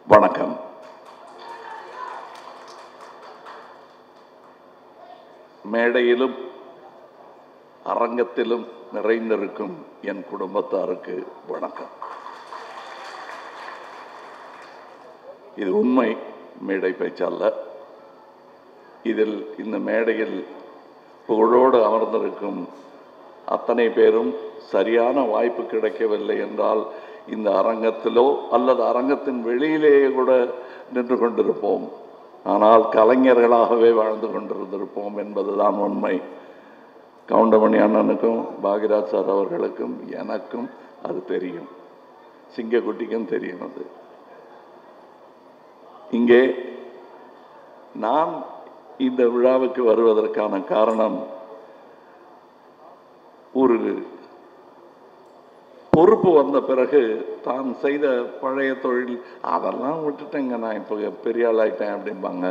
வணக்கம் மேடையிலும் அரங்கத்திலும் நிறைந்திருக்கும் என் குடும்பத்தாருக்கு வணக்கம் இது உண்மை மேடை பேச்சல்ல இதில் இந்த மேடையில் புகழோடு அமர்ந்திருக்கும் அத்தனை பேரும் சரியான வாய்ப்பு கிடைக்கவில்லை என்றால் இந்த அரங்கத்திலோ அல்லது அரங்கத்தின் வெளியிலேயே கூட நின்று கொண்டிருப்போம் ஆனால் கலைஞர்களாகவே வாழ்ந்து கொண்டிருந்திருப்போம் என்பதுதான் உண்மை கவுண்டமணி அண்ணனுக்கும் பாகிராஜ் சார் அவர்களுக்கும் எனக்கும் அது தெரியும் சிங்கக்குட்டிக்கும் தெரியும் அது இங்கே நான் இந்த விழாவுக்கு வருவதற்கான காரணம் ஒரு பொறுப்பு வந்த பிறகு தான் செய்த பழைய தொழில் அதெல்லாம் விட்டுட்டேங்க நான் இப்போ பெரிய ஆளாயிட்டேன் அப்படிம்பாங்க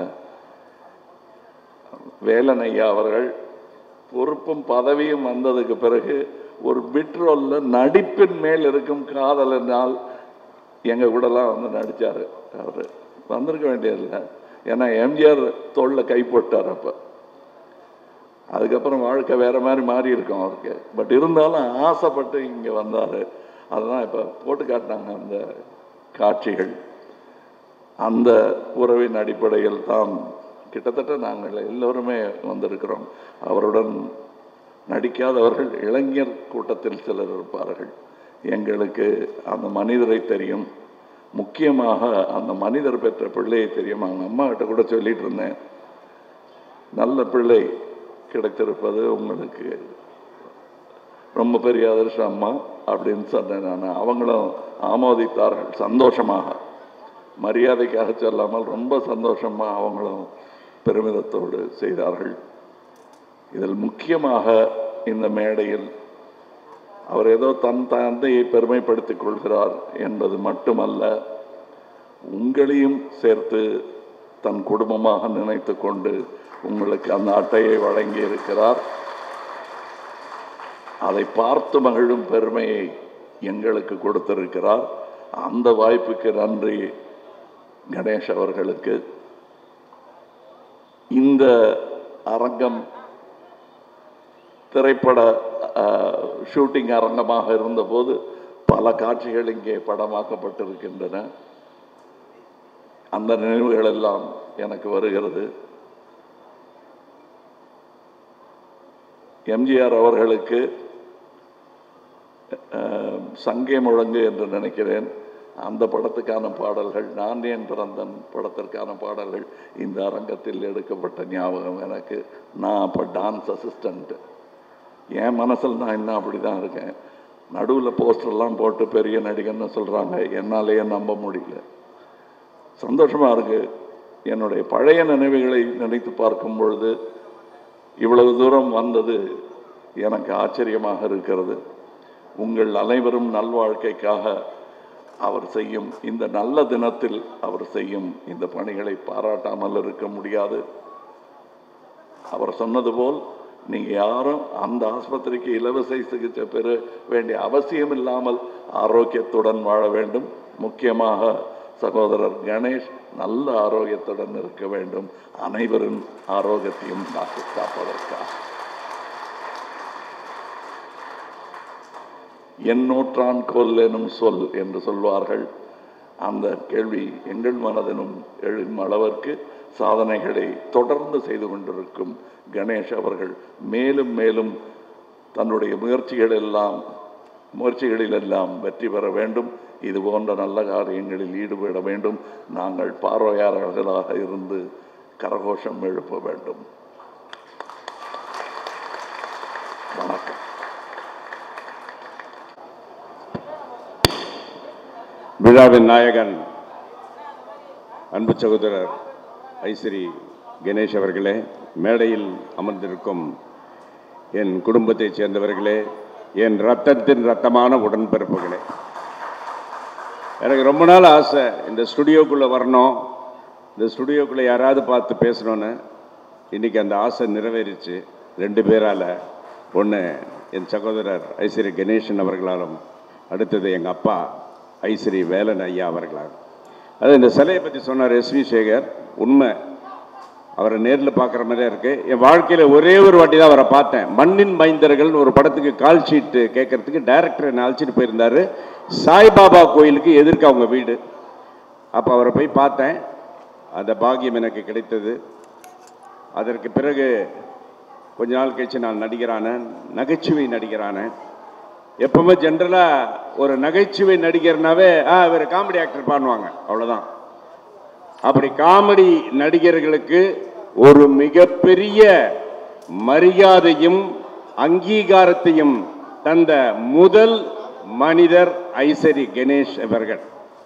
வேலன் ஐயா அவர்கள் பொறுப்பும் பதவியும் வந்ததுக்கு பிறகு ஒரு பிட்ரோல்ல நடிப்பின் மேல் இருக்கும் காதலினால் எங்க கூடலாம் வந்து நடிச்சாரு அவரு வந்திருக்க வேண்டியதில்லை ஏன்னா எம்ஜிஆர் தோல்ல கை போட்டார் அப்ப அதுக்கப்புறம் வாழ்க்கை வேற மாதிரி மாறி இருக்கும் அவருக்கு பட் இருந்தாலும் ஆசைப்பட்டு இங்க வந்தாரு அதெல்லாம் இப்ப போட்டு காட்டினாங்க அந்த காட்சிகள் அந்த உறவின் அடிப்படையில் தான் கிட்டத்தட்ட நாங்கள் எல்லோருமே வந்திருக்கிறோம் அவருடன் நடிக்காதவர்கள் இளைஞர் கூட்டத்தில் சிலர் இருப்பார்கள் எங்களுக்கு அந்த மனிதரை தெரியும் முக்கியமாக அந்த மனிதர் பெற்ற பிள்ளையை தெரியும் அவங்க அம்மா கிட்ட கூட சொல்லிட்டு இருந்தேன் நல்ல பிள்ளை கிடைத்திருப்பது உங்களுக்கு ரொம்ப பெரிய அதிர்ஷ்டம் அம்மா அப்படின்னு சொன்னேன் நான் அவங்களும் ஆமோதித்தார்கள் சந்தோஷமாக மரியாதைக்காக சொல்லாமல் ரொம்ப சந்தோஷமா அவங்களும் பெருமிதத்தோடு செய்தார்கள் இதில் முக்கியமாக இந்த மேடையில் அவர் ஏதோ தன் தந்தையை பெருமைப்படுத்திக் கொள்கிறார் என்பது மட்டுமல்ல உங்களையும் சேர்த்து தன் குடும்பமாக நினைத்து கொண்டு உங்களுக்கு அந்த அட்டையை வழங்கி இருக்கிறார் அதை பார்த்து மகிழும் பெருமையை எங்களுக்கு கொடுத்திருக்கிறார் அந்த வாய்ப்புக்கு நன்றி கணேஷ் அவர்களுக்கு இந்த அரங்கம் திரைப்பட ஷூட்டிங் அரங்கமாக இருந்தபோது பல காட்சிகள் இங்கே படமாக்கப்பட்டிருக்கின்றன அந்த நினைவுகள் எல்லாம் எனக்கு வருகிறது எம்ஜிஆர் அவர்களுக்கு அஹ், சங்கே முழங்கு என்று நினைக்கிறேன் அந்த படத்துக்கான பாடல்கள் நான் ஏன் பிறந்தன் படத்திற்கான பாடல்கள் இந்த அரங்கத்தில் எடுக்கப்பட்ட ஞாபகம் எனக்கு நான் அப்போ டான்ஸ் அசிஸ்டண்ட் என் மனசில் நான் இன்னும் அப்படி தான் இருக்கேன் நடுவில் போஸ்டர்லாம் போட்டு பெரிய நடிகன்னு சொல்கிறாங்க என்னாலேயே நம்ப முடியல சந்தோஷமாக இருக்கு என்னுடைய பழைய நினைவுகளை நினைத்து பார்க்கும் பொழுது இவ்வளவு தூரம் வந்தது எனக்கு ஆச்சரியமாக இருக்கிறது உங்கள் அனைவரும் நல்வாழ்க்கைக்காக அவர் செய்யும் இந்த நல்ல தினத்தில் அவர் செய்யும் இந்த பணிகளை பாராட்டாமல் இருக்க முடியாது அவர் சொன்னது போல் நீங்க யாரும் அந்த ஆஸ்பத்திரிக்கு இலவச சிகிச்சை பெற வேண்டிய அவசியம் இல்லாமல் ஆரோக்கியத்துடன் வாழ வேண்டும் முக்கியமாக சகோதரர் கணேஷ் நல்ல ஆரோக்கியத்துடன் இருக்க வேண்டும் அனைவரின் ஆரோக்கியத்தையும் காத்து காப்பதற்காக எண்ணூற்றான் கொல் எனும் சொல் என்று சொல்வார்கள் அந்த கேள்வி எங்கள் மனதினும் எழும் அளவிற்கு சாதனைகளை தொடர்ந்து செய்து கொண்டிருக்கும் கணேஷ் அவர்கள் மேலும் மேலும் தன்னுடைய முயற்சிகள் எல்லாம் முயற்சிகளில் எல்லாம் வெற்றி பெற வேண்டும் இது போன்ற நல்ல காரியங்களில் ஈடுபட வேண்டும் நாங்கள் பார்வையாளர்களாக இருந்து கரகோஷம் எழுப்ப வேண்டும் வணக்கம் விழாவின் நாயகன் அன்பு சகோதரர் ஐஸ்வரி கணேஷ் அவர்களே மேடையில் அமர்ந்திருக்கும் என் குடும்பத்தைச் சேர்ந்தவர்களே என் ரத்தத்தின் ரத்தமான உடன்பிறப்புகளே எனக்கு ரொம்ப நாள் ஆசை இந்த ஸ்டுடியோக்குள்ளே வரணும் இந்த ஸ்டுடியோக்குள்ளே யாராவது பார்த்து பேசணும்னு இன்னைக்கு அந்த ஆசை நிறைவேறிச்சு ரெண்டு பேரால் ஒன்று என் சகோதரர் ஐஸ்வரி கணேசன் அவர்களாலும் அடுத்தது எங்கள் அப்பா ஐஸ்வரி வேலன் ஐயா அவர்களாலும் அது இந்த சிலையை பற்றி சொன்னார் எஸ்வி சேகர் உண்மை அவரை நேரில் பார்க்குற மாதிரியே இருக்கு என் வாழ்க்கையில் ஒரே ஒரு வாட்டி தான் அவரை பார்த்தேன் மண்ணின் மைந்தர்கள்னு ஒரு படத்துக்கு கால் ஷீட்டு கேட்கறதுக்கு டைரக்டர் என்னை அழைச்சிட்டு போயிருந்தாரு சாய்பாபா கோயிலுக்கு எதிர்க்க அவங்க வீடு அப்போ அவரை போய் பார்த்தேன் அந்த பாக்கியம் எனக்கு கிடைத்தது அதற்கு பிறகு கொஞ்ச நாள் கழிச்சு நான் நடிகரானேன் நகைச்சுவை நடிகரானேன் எப்பவுமே ஜென்ரலாக ஒரு நகைச்சுவை நடிகர்னாவே ஆ இவர் காமெடி ஆக்டர் பண்ணுவாங்க அவ்வளோதான் அப்படி காமெடி நடிகர்களுக்கு ஒரு மிகப்பெரிய மரியாதையும் அங்கீகாரத்தையும் தந்த முதல் மனிதர் ஐசரி கணேஷ் அவர்கள்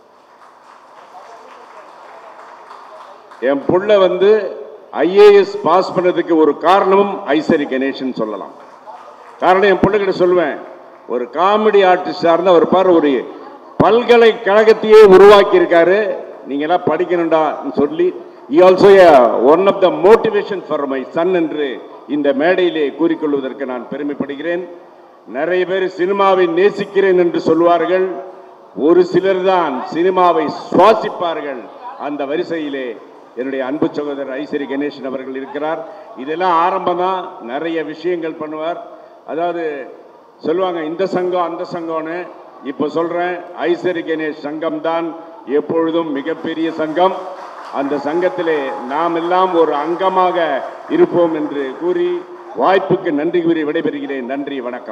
என் புள்ள வந்து ஐஏஎஸ் பாஸ் பண்ணதுக்கு ஒரு காரணமும் ஐசரி கணேஷ்னு சொல்லலாம் காரணம் என் பிள்ளைகிட்ட சொல்லுவேன் ஒரு காமெடி ஆர்டிஸ்டாக இருந்தால் அவர் பாரு ஒரு பல்கலைக்கழகத்தையே உருவாக்கி இருக்காரு நீங்களாம் படிக்கணும்டான்னு சொல்லி இ also one of the motivation for my son என்று இந்த மேடையிலே கூறிக்கொள்வதற்கு நான் பெருமைப்படுகிறேன் நிறைய பேர் சினிமாவை நேசிக்கிறேன் என்று சொல்வார்கள் ஒரு சிலர் தான் சினிமாவை சுவாசிப்பார்கள் அந்த வரிசையிலே என்னுடைய அன்பு சகோதரர் ஐஸ்வரி கணேசன் அவர்கள் இருக்கிறார் இதெல்லாம் ஆரம்பம் தான் நிறைய விஷயங்கள் பண்ணுவார் அதாவது சொல்லுவாங்க இந்த சங்கம் அந்த சங்கம்னு இப்போ சொல்றேன் ஐஸ்வரி கணேஷ் சங்கம் தான் எப்பொழுதும் மிகப்பெரிய சங்கம் அந்த சங்கத்திலே நாம் எல்லாம் ஒரு அங்கமாக இருப்போம் என்று கூறி வாய்ப்புக்கு நன்றி கூறி விடைபெறுகிறேன் நன்றி வணக்கம்